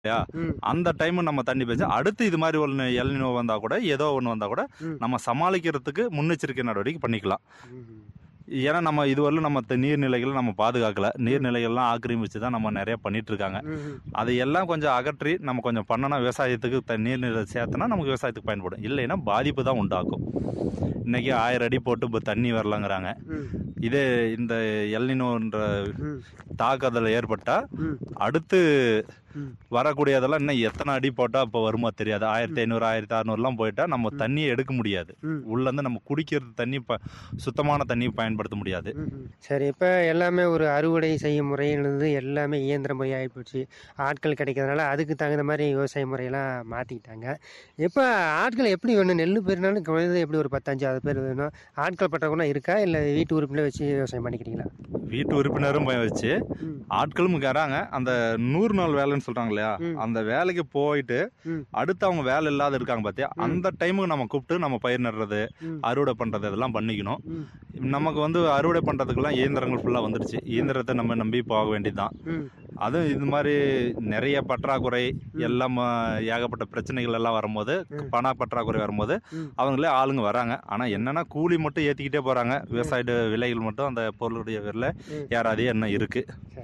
இல்லையா ம் அந்த டைம் நம்ம தண்ணி பெஞ்சா அடுத்து இது மாதிரி ஒன்று எல்னினோ வந்தா கூட ஏதோ ஒன்று வந்தா கூட ம். நம்ம சமாளிக்கிறதுக்கு முன்னெச்சரிக்கை நடவடிக்கை பண்ணிக்கலாம் ம் ஏன்னா நம்ம இதுவரையிலும் நம்ம த- நீர்நிலைகளை நம்ம பாதுகாக்கல நீர்நிலைகள்லாம் ஆக்கிரமிச்சு தான் நம்ம நிறைய பண்ணிட்டு இருக்காங்க ம் அது எல்லாம் கொஞ்சம் அகற்றி நம்ம கொஞ்சம் பண்ணனா விவசாயத்துக்கு த நீர்நிலை சேர்த்தனா நமக்கு விவசாயத்துக்கு பயன்படும் இல்லைன்னா பாதிப்பு தான் உண்டாக்கும் இன்னைக்கு ஆயிரம் அடி போட்டு இப்போ தண்ணி வரலங்கிறாங்க ம் இதே இந்த எல்னினோன்ற ம் தாக்குதல் ஏற்பட்டா ம் அடுத்து ம் வரக்கூடியதெல்லாம் இன்னும் எத்தனை அடி போட்டால் இப்போ வருமா தெரியாது ஆயிரத்தி ஐநூறு ஆயிரத்தி அறநூறுலாம் போயிட்டா நம்ம தண்ணியை எடுக்க முடியாது ம் உள்ளேருந்து நம்ம குடிக்கிறது தண்ணி ப சுத்தமான தண்ணி பயன்படுத்த முடியாது ம்ஹும். சரி இப்போ எல்லாமே ஒரு அறுவடை செய்யும் முறையிலிருந்து எல்லாமே இயந்திர முறை ஆகிப்போச்சு ஆட்கள் கிடைக்கிறதுனால அதுக்கு தகுந்த மாதிரி விவசாய முறையெல்லாம் மாற்றிக்கிட்டாங்க இப்போ ஆட்கள் எப்படி வேணும் நெல் பேர்னாலும் குறைந்தது எப்படி ஒரு பத்தஞ்சாவது பேர் வேணும் ஆட்கள் பற்றவங்கன்னா இருக்கா இல்லை வீட்டு உறுப்பினர் வச்சு விவசாயம் பண்ணிக்கிறீங்களா வீட்டு உறுப்பினரும் போய் வச்சு ம் ஆட்களும் வராங்க அந்த நூறு நாள் வேலைன்னு சொல்றாங்க இல்லையா ம். அந்த வேலைக்கு போயிட்டு ம். அடுத்து அவங்க வேலை இல்லாத இருக்காங்க பாத்தியா அந்த டைமுக்கு நம்ம கூப்பிட்டு நம்ம பயிர் நடுறது ம். அறுவடை பண்றது இதெல்லாம் பண்ணிக்கணும் ம் நமக்கு வந்து அறுவடை பண்றதுக்கெல்லாம் இயந்திரங்கள் ஃபுல்லா வந்துடுச்சு இயந்திரத்தை நம்ம நம்பி போக வேண்டியதுதான் ம் அதுவும் இது மாதிரி நிறைய பற்றாக்குறை எல்லாம் ஆ, ஏகப்பட்ட பிரச்சனைகள் எல்லாம் வரும்போது ம். பண பற்றாக்குறை வரும்போது ம். அவங்களே ஆளுங்க வராங்க ஆனா என்னன்னா கூலி மட்டும் ஏத்திக்கிட்டே போறாங்க விவசாய விலைகள் மட்டும் அந்த பொருளுடைய விலை ம். ஏறாதே என்ன இருக்கு சரி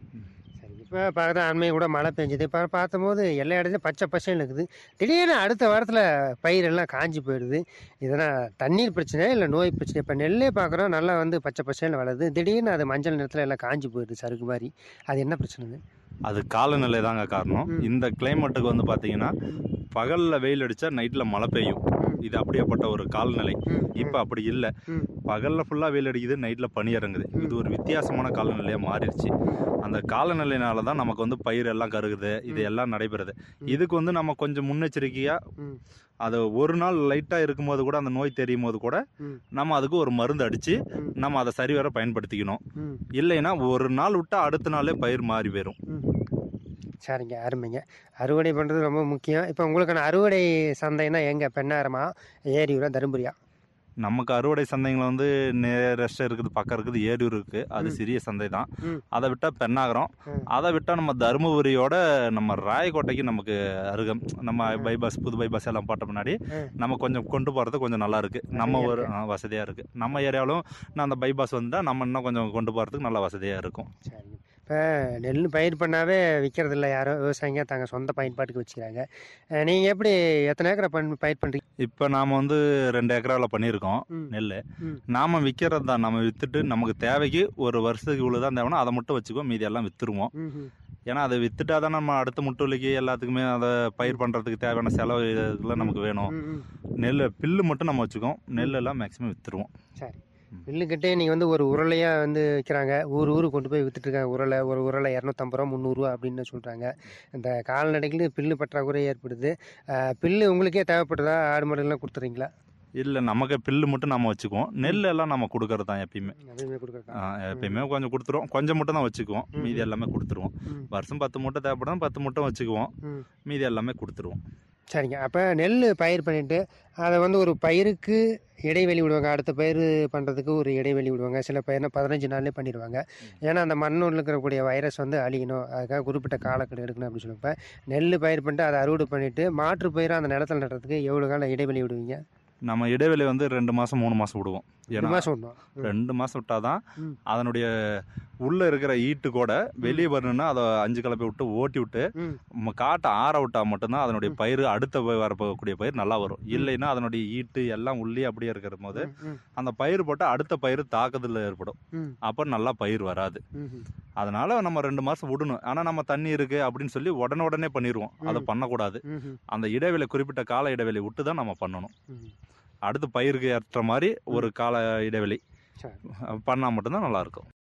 சரி இப்போ பார்த்தா அண்மையை கூட மழை பெஞ்சது இப்போ பார்த்தபோது எல்லா இடத்துலையும் பச்சை பசைன்னு இருக்குது திடீர்னு அடுத்த வாரத்தில் பயிரெல்லாம் காஞ்சி போயிடுது இதனால் தண்ணீர் பிரச்சனை இல்லை நோய் பிரச்சனை இப்போ நெல்லே பார்க்குறோம் நல்லா வந்து பச்சை பசைன்னு வளருது திடீர்னு அது மஞ்சள் நிறத்தில் எல்லாம் காஞ்சி போயிடுது சறுக்கு மாதிரி அது என்ன பிரச்சனை அது காலநிலை தாங்க காரணம் ம். இந்த கிளைமேட்டுக்கு வந்து பாத்தீங்கன்னா பகல்ல வெயில் அடிச்சா நைட்ல மழை பெய்யும் இது அப்படியேப்பட்ட ஒரு காலநிலை இப்போ அப்படி இல்லை ம். பகல்ல ஃபுல்லா வெயில் அடிக்குது நைட்ல பனி இறங்குது இது ஒரு வித்தியாசமான காலநிலையா மாறிடுச்சு அந்த காலநிலையினால தான் நமக்கு வந்து பயிர் எல்லாம் கருகுது இது எல்லாம் நடைபெறுது இதுக்கு வந்து நம்ம கொஞ்சம் முன்னெச்சரிக்கையா ம். அது ஒரு நாள் லைட்டா இருக்கும்போது கூட அந்த நோய் தெரியும் போது கூட ம். நம்ம அதுக்கு ஒரு மருந்து அடிச்சு ம். நம்ம அதை சரிவர பயன்படுத்திக்கணும் ம் இல்லைன்னா ஒரு நாள் விட்டா அடுத்த நாளே பயிர் மாறி போயிடும் ம் சரிங்க அருமைங்க அறுவடை பண்ணுறது ரொம்ப முக்கியம் இப்போ உங்களுக்கான அறுவடை சந்தைனா எங்கே பெண்ணாரமா ஏரியூரா தருமபுரியா நமக்கு அறுவடை சந்தைகள் வந்து நேரஸ்ட் இருக்குது பக்கம் இருக்குது ஏரியூர் இருக்கு அது ம். சிறிய சந்தை தான் ம். அதை விட்டா பெண்ணாகரம் ம். அதை விட்டா நம்ம தருமபுரியோட நம்ம ராயக்கோட்டைக்கு நமக்கு அருகம் நம்ம ம். பைபாஸ் புது பைபாஸ் எல்லாம் போட்ட முன்னாடி ம். நம்ம கொஞ்சம் கொண்டு போறது கொஞ்சம் நல்லா இருக்கு நம்ம வசதியா ஒரு ஆ, வசதியா இருக்கு நம்ம ஏரியாவிலும் நான் அந்த பைபாஸ் வந்தா நம்ம இன்னும் கொஞ்சம் கொண்டு போறதுக்கு நல்லா வசதியா இருக்கும் சரிங்க இப்போ நெல் பயிர் பண்ணாவே விற்கிறது இல்லை யாரும் விவசாயிங்க தாங்க சொந்த பயன்பாட்டுக்கு வச்சுக்கிறாங்க நீங்கள் எப்படி எத்தனை ஏக்கரை பண் பயிர் பண்ணுறீங்க இப்போ நாம வந்து ரெண்டு ஏக்கராவில் பண்ணியிருக்கோம் ம். நெல் ம். நாம விற்கிறது தான் நம்ம வித்துட்டு நமக்கு தேவைக்கு ஒரு வருஷத்துக்கு இவ்வளோ தான் தேவைன்னா அதை மட்டும் வச்சுக்குவோம் மீதி எல்லாம் வித்துருவோம் ம் ஏன்னா அதை வித்துட்டா தான் நம்ம அடுத்த முட்டுலிக்கு எல்லாத்துக்குமே அதை பயிர் பண்ணுறதுக்கு தேவையான செலவு இதெல்லாம் நமக்கு வேணும் ம் ம் நெல் பில்லு மட்டும் நம்ம வச்சுக்கோம் நெல் எல்லாம் மேக்ஸிமம் வித்துருவோம் சரி ம். பில்லுக்கிட்டே நீங்கள் வந்து ஒரு உருளையாக வந்து விற்கிறாங்க ஊர் ஊர் கொண்டு போய் வித்துட்ருக்காங்க உருளை ஒரு உருளை இரநூத்தம்பது ரூபா முந்நூறுரூவா அப்படின்னு சொல்கிறாங்க இந்த கால்நடைகளுக்கு பில்லு பற்றாக்குறை ஏற்படுது அஹ், பில்லு உங்களுக்கே தேவைப்படுதா ஆடு மாடுகள்லாம் கொடுத்துறீங்களா இல்லை நமக்கு பில்லு மட்டும் நம்ம வச்சுக்குவோம் நெல் எல்லாம் நம்ம கொடுக்கறது தான் எப்பயுமே அதுவுமே கொடுக்குறக்கா ஆ, எப்பயுமே கொஞ்சம் கொடுத்துருவோம் கொஞ்சம் மட்டும் தான் வச்சுக்குவோம் ம். மீதி எல்லாமே கொடுத்துருவோம் ம் வருஷம் பத்து மூட்டை தேவைப்படும் பத்து மூட்டை வச்சுக்குவோம் ம் மீதி எல்லாமே கொடுத்துருவோம் சரிங்க அப்போ நெல் பயிர் பண்ணிட்டு அதை வந்து ஒரு பயிருக்கு இடைவெளி விடுவாங்க அடுத்த பயிர் பண்ணுறதுக்கு ஒரு இடைவெளி விடுவாங்க சில பயிர்னா பதினஞ்சு நாள்லேயே பண்ணிடுவாங்க ஏன்னா அந்த மண்ணில் இருக்கக்கூடிய வைரஸ் வந்து அழியணும் அதுக்காக குறிப்பிட்ட காலக்கெடு எடுக்கணும் அப்படின்னு சொல்லுவாங்க நெல் பயிர் பண்ணிட்டு அதை அறுவடை பண்ணிட்டு மாற்று பயிரை அந்த நிலத்தில் நடுறதுக்கு எவ்வளோ காலம் இடைவெளி விடுவீங்க நம்ம இடைவெளி வந்து ரெண்டு மாதம் மூணு மாதம் விடுவோம் ஒரு ஏன்னா மாதம் விடணும் ம். ரெண்டு மாதம் விட்டாதான் ம். அதனுடைய உள்ள இருக்கிற ஈட்டு கூட வெளியே வரணும்னா அதை அஞ்சு கலப்பை விட்டு ஓட்டி விட்டு ம் நம்ம காட்டை ஆற விட்டா மட்டும்தான் அதனுடைய பயிர் அடுத்த ப- வரப்போகக்கூடிய பயிர் நல்லா வரும் இல்லைன்னா அதனுடைய ஈட்டு எல்லாம் உள்ளே அப்படியே இருக்கிற போது ம், ம், அந்த பயிர் போட்டு அடுத்த பயிர் தாக்குதல் ஏற்படும் ம், அப்போ நல்லா பயிர் வராது ம், ம். அதனால நம்ம ரெண்டு மாசம் விடணும் ஆனா நம்ம தண்ணி இருக்கு அப்படின்னு சொல்லி உடனே உடனே பண்ணிடுவோம் அதை ம். பண்ணக்கூடாது ம், ம், அந்த இடைவெளி குறிப்பிட்ட கால இடைவெளி விட்டு தான் நம்ம பண்ணணும் ம். அடுத்து பயிருக்கு ஏற்ற மாதிரி ஒரு கால இடைவெளி சரி பண்ணா மட்டும்தான் நல்லா இருக்கும்